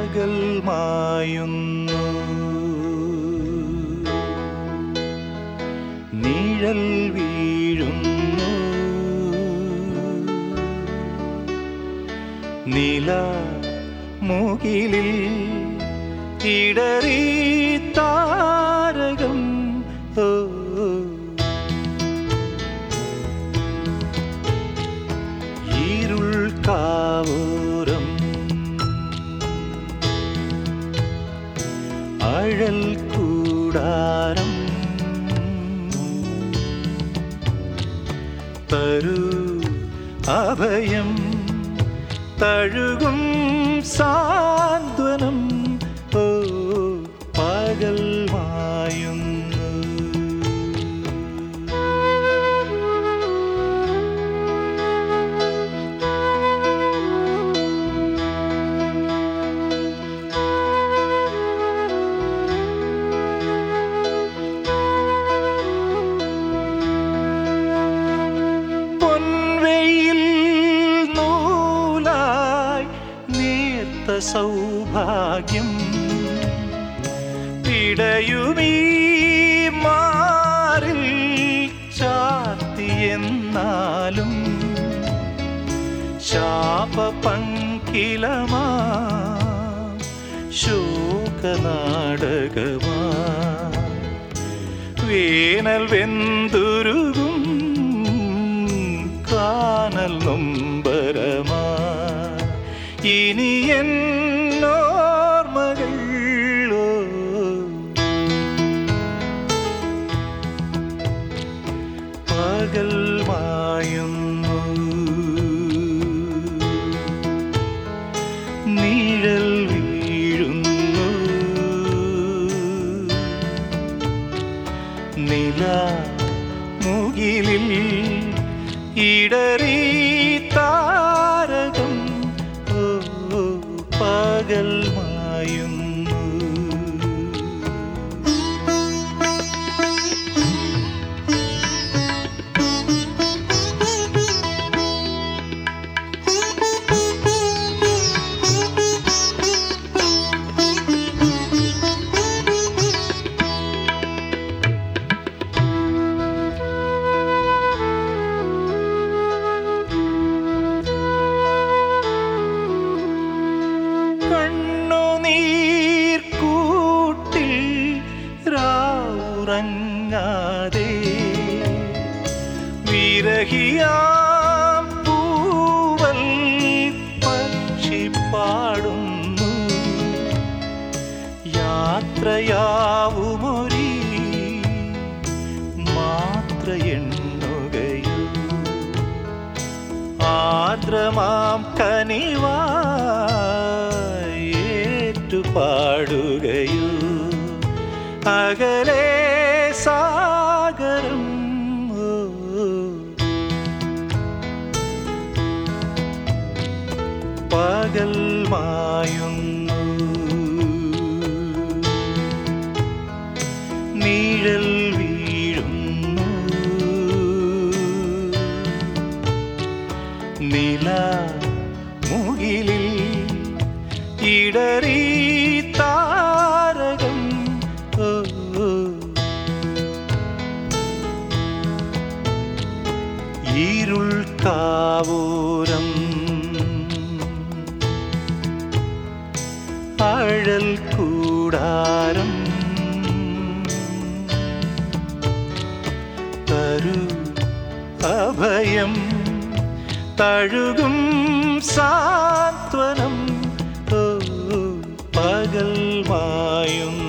പകൽ മായുന്നു നിഴൽ വീഴുന്നു നില മുകിലിൽ ഇടറി താരകം ഓ ഇരുൾ കാവൂരം അഴൽ കൂടാരം തരൂ അഭയം തഴുകും സാന്ത്വനം ഓ പകൽ മായുന്നു പൊൻവെയിൽ നൂലായി നേർത്ത സൗഭാഗ്യം പിടയുമീ മാറിൽ ചാത്തിയെന്നാലും ശാപ പങ്കിലമാ ശോകനാടകമാ വേനൽ വെന്തുരുകും കാനൽ നൊമ്പരമാ ഇനി എന്നോർമകൾ ഓ, പകൽ മായുന്നു നിഴൽ വീഴുന്നു നില മുകിലിൽ ഇടറി താരകം ഓ പകൽ മായുന്നു കണ്ണുനീർ കൂട്ടിൽ രാവുറങ്ങാതെ വിരഹിയാം പൂവൽ പക്ഷി പാടുന്നു യാത്രയാവുമൊരി മാത്ര എണ്ണുകയോ ആർദ്രമാം കനിവായേറ്റു പാടുകയോ അകലെ സാഗരം ഓ, പകൽ മായുന്നു നിഴൽ വീഴുന്നു നില മുകിലിൽ ഇടറി താരകം ഓ, ഇരുൾ കാവൂരം അഴൽ കൂടാരം തരൂ അഭയം തഴുകും സാന്ത്വനം ഓ പകൽ മായും